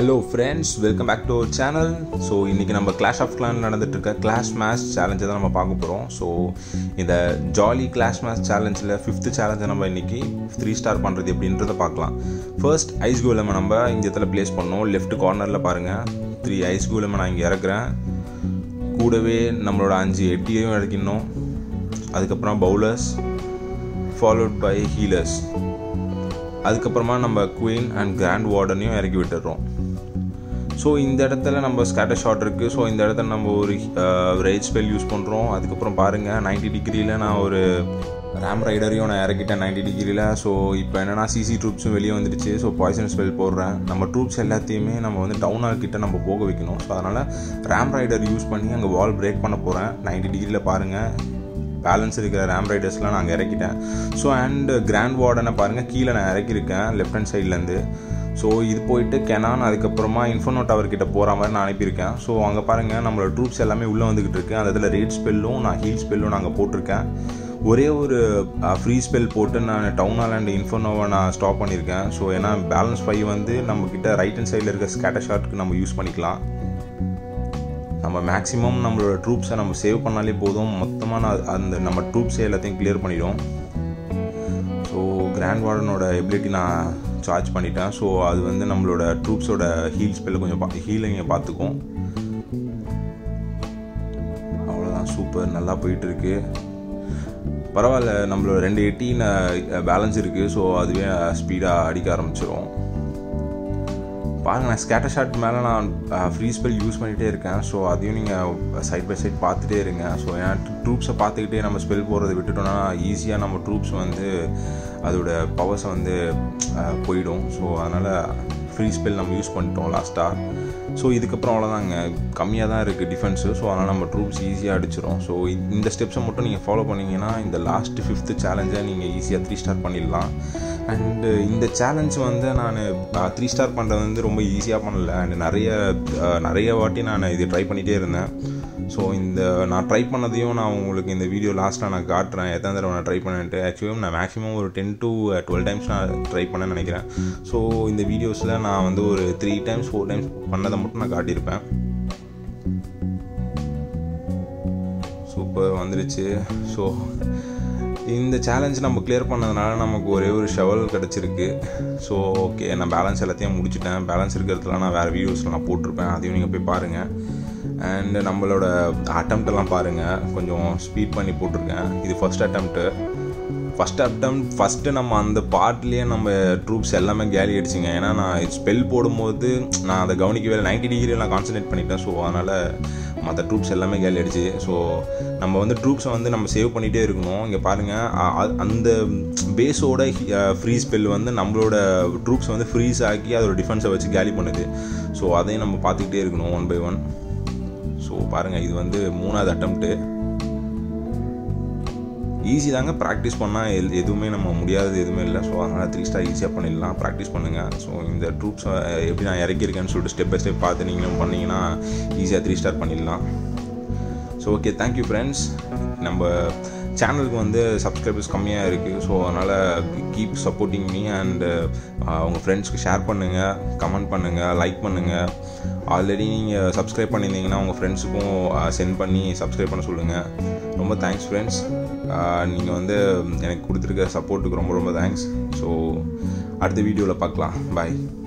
hello friends welcome back to channel so இன்றைக்கி நம்ம clash of clan நடந்துட்டு இருக்க கிளாஷ் மேட்ச் சேலஞ்சை தான் நம்ம பார்க்க போகிறோம் ஸோ இந்த ஜாலி கிளாஷ் மேட்ச் சேலஞ்சில் ஃபிஃப்த்து சேலஞ்சை நம்ம இன்றைக்கி த்ரீ ஸ்டார் பண்ணுறது எப்படின்றத பார்க்கலாம் ஃபர்ஸ்ட் ஐஸ் கோலமை நம்ம இந்த இடத்துல ப்ளேஸ் பண்ணோம் லெஃப்ட் கார்னரில் பாருங்கள் த்ரீ ஐஸ் கோலமை நான் இங்கே இறக்குறேன் கூடவே நம்மளோட அஞ்சு எட்டியையும் இறக்கிடணும் அதுக்கப்புறம் பவுலர்ஸ் ஃபாலோட் பை ஹீலர்ஸ் அதுக்கப்புறமா நம்ம குயின் அண்ட் கிராண்ட் வார்டனையும் இறக்கி விட்டுடுறோம் ஸோ இந்த இடத்துல நம்ம ஸ்கேட்டர் ஷாட் இருக்குது ஸோ இந்த இடத்துல நம்ம ஒரு ரேஜ் ஸ்பெல் யூஸ் பண்ணுறோம் அதுக்கப்புறம் பாருங்கள் நைன்டி டிகிரியில் நான் ஒரு ரேம் ரைடரையும் நான் இறக்கிட்டேன் நைன்டி டிகிரியில் ஸோ இப்போ என்னென்னா சிசி ட்ரூப்ஸும் வெளியே வந்துடுச்சு ஸோ பாய்சன் ஸ்பெல் போடுறேன் நம்ம ட்ரூப்ஸ் எல்லாத்தையுமே நம்ம வந்து டவுன் ஆல் கிட்ட நம்ம போக வைக்கணும் ஸோ அதனால் ரேம் ரைடர் யூஸ் பண்ணி அங்கே வால் பிரேக் பண்ண போகிறேன் நைன்டி டிகிரியில் பாருங்கள் பேலன்ஸ் இருக்கிற ரேம் ரைடர்ஸ்லாம் நான் இறக்கிட்டேன் ஸோ அண்ட் கிராண்ட் வார்டனை பாருங்கள் கீழே நான் இறக்கியிருக்கேன் லெஃப்ட் ஹேண்ட் சைட்லேருந்து ஸோ இது போயிட்டு கெனான் அதுக்கப்புறமா இன்ஃபோனோ டவர் கிட்ட போகிற மாதிரி நான் அனுப்பியிருக்கேன் ஸோ அங்கே பாருங்கள் நம்மளோட ட்ரூப்ஸ் எல்லாமே உள்ளே வந்துக்கிட்டு இருக்கு அந்த இதில் ரேட் ஸ்பெல்லும் நான் ஹீல் ஸ்பெல்லும் நாங்கள் போட்டிருக்கேன் ஒரே ஒரு ஃப்ரீ ஸ்பெல் போட்டு நான் டவுன் ஹால் அண்ட் இன்ஃபோனோவை நான் ஸ்டாப் பண்ணியிருக்கேன் ஸோ ஏன்னா பேலன்ஸ் ஃபைவ் வந்து நம்மக்கிட்ட ரைட் ஹேண்ட் சைடில் இருக்க ஸ்கேட்டர் ஷாட்க்கு நம்ம யூஸ் பண்ணிக்கலாம் நம்ம மேக்ஸிமம் நம்மளோட ட்ரூப்ஸை நம்ம சேவ் பண்ணாலே போதும் மொத்தமாக அந்த நம்ம ட்ரூப்ஸை எல்லாத்தையும் கிளியர் பண்ணிடும் ஸோ கிராண்ட் வார்டனோட எபிலிட்டி நான் சார்ஜ் பண்ணிட்டேன் ஸோ அது வந்து நம்மளோட ட்ரூப்ஸோட ஹீல் ஸ்பெல்ல கொஞ்சம் பா ஹீலிங்கை பார்த்துக்கும் அவ்வளோதான் சூப்பர் நல்லா போயிட்டுருக்கு பரவாயில்ல நம்மளோட ரெண்டு எயிட்டின் பேலன்ஸ் இருக்குது ஸோ அதுவே ஸ்பீடாக அடிக்க ஆரம்பிச்சிடும் பாருங்க நான் ஸ்கேட்டர் ஷாட் மேலே நான் ஃப்ரீ ஸ்பெல் யூஸ் பண்ணிகிட்டே இருக்கேன் ஸோ அதையும் நீங்கள் சைட் பை சைட் பார்த்துட்டே இருங்க ஸோ ஏன்னா ட்ரூப்ஸை பார்த்துக்கிட்டே நம்ம ஸ்பெல் போகிறத விட்டுட்டோம்னா ஈஸியாக நம்ம ட்ரூப்ஸ் வந்து அதோட பவர்ஸை வந்து போயிடும் ஸோ அதனால் ஃப்ரீ ஸ்பெல் நம்ம யூஸ் பண்ணிட்டோம் லாஸ்ட்டாக ஸோ இதுக்கப்புறம் அவ்வளோதாங்க கம்மியாக தான் இருக்குது டிஃபென்ஸு ஸோ அதனால் நம்ம ட்ரூப்ஸ் ஈஸியாக அடிச்சிடும் ஸோ இந்த ஸ்டெப்ஸை மட்டும் நீங்கள் ஃபாலோ பண்ணிங்கன்னா இந்த லாஸ்ட் ஃபிஃப்த்து சேலஞ்சை நீங்கள் ஈஸியாக த்ரீ ஸ்டார் பண்ணிடலாம் அண்டு இந்த சேலஞ்ச் வந்து நான் த்ரீ ஸ்டார் பண்ணுறது வந்து ரொம்ப ஈஸியாக பண்ணல அண்ட் நிறைய நிறைய வாட்டி நான் இது ட்ரை பண்ணிகிட்டே இருந்தேன் ஸோ இந்த நான் ட்ரை பண்ணதையும் நான் உங்களுக்கு இந்த வீடியோ லாஸ்ட்டாக நான் காட்டுறேன் எத்தனை தடவை நான் ட்ரை பண்ணிட்டு ஆக்சுவலி நான் மேக்ஸிமம் ஒரு டென் டு டுவெல் டைம்ஸ் நான் ட்ரை பண்ணேன்னு நினைக்கிறேன் ஸோ இந்த வீடியோஸில் நான் வந்து ஒரு த்ரீ டைம்ஸ் ஃபோர் டைம்ஸ் பண்ணதை மட்டும் நான் காட்டியிருப்பேன் சூப்பர் வந்துடுச்சு ஸோ இந்த சேலஞ்ச் நம்ம கிளியர் பண்ணதுனால நமக்கு ஒரே ஒரு ஷவல் கிடச்சிருக்கு ஸோ ஓகே நான் பேலன்ஸ் எல்லாத்தையும் முடிச்சுட்டேன் பேலன்ஸ் இருக்கிறதுலாம் நான் வேறு வீடியோஸில் நான் போட்டிருப்பேன் அதையும் நீங்கள் போய் பாருங்கள் அண்டு நம்மளோட அட்டம்ப்டெல்லாம் பாருங்கள் கொஞ்சம் ஸ்பீட் பண்ணி போட்டிருக்கேன் இது first attempt first attempt first நம்ம அந்த பார்ட்லேயே நம்ம ட்ரூப்ஸ் எல்லாமே கேலி அடிச்சிங்க ஏன்னா நான் ஸ்பெல் போடும்போது நான் அதை கவனிக்கவே இல்லை நைன்டி டிகிரி நான் கான்சன்ட்ரேட் பண்ணிட்டேன் ஸோ அதனால் மற்ற ட்ரூப்ஸ் எல்லாமே கேலி அடிச்சு ஸோ நம்ம வந்து ட்ரூப்ஸை வந்து நம்ம சேவ் பண்ணிகிட்டே இருக்கணும் இங்கே பாருங்கள் அந்த பேஸோட ஃப்ரீ ஸ்பெல் வந்து நம்மளோட ட்ரூப்ஸ் வந்து ஃப்ரீஸ் ஆக்கி அதோட டிஃபென்ஸை வச்சு கேலி பண்ணுது ஸோ அதையும் நம்ம பார்த்துக்கிட்டே இருக்கணும் ஒன் பை ஒன் ஸோ பாருங்கள் இது வந்து மூணாவது அட்டம்ப்ட்டு ஈஸி தாங்க ப்ராக்டிஸ் பண்ணால் எல் எதுவுமே நம்ம முடியாதது எதுவுமே இல்லை ஸோ அதனால் த்ரீ ஸ்டார் ஈஸியாக பண்ணிடலாம் ப்ராக்டிஸ் பண்ணுங்கள் ஸோ இந்த ட்ரூப்ஸ் எப்படி நான் இறக்கியிருக்கேன்னு சொல்லிட்டு ஸ்டெப் பை ஸ்டெப் பார்த்து நீங்களும் பண்ணிங்கன்னா ஈஸியாக த்ரீ ஸ்டார் பண்ணிடலாம் ஸோ ஓகே தேங்க்யூ ஃப்ரெண்ட்ஸ் நம்ம சேனலுக்கு வந்து சப்ஸ்கிரைபர்ஸ் கம்மியாக இருக்குது ஸோ அதனால் கீப் சப்போர்ட்டிங் மீ அண்டு உங்கள் ஃப்ரெண்ட்ஸ்க்கு ஷேர் பண்ணுங்கள் கமெண்ட் பண்ணுங்கள் லைக் பண்ணுங்கள் ஆல்ரெடி நீங்கள் சப்ஸ்கிரைப் பண்ணியிருந்தீங்கன்னா உங்கள் ஃப்ரெண்ட்ஸுக்கும் சென்ட் பண்ணி சப்ஸ்கிரைப் பண்ண சொல்லுங்கள் ரொம்ப தேங்க்ஸ் ஃப்ரெண்ட்ஸ் நீங்கள் வந்து எனக்கு கொடுத்துருக்க சப்போர்ட்டுக்கு ரொம்ப ரொம்ப தேங்க்ஸ் ஸோ அடுத்த வீடியோவில் பார்க்கலாம் பாய்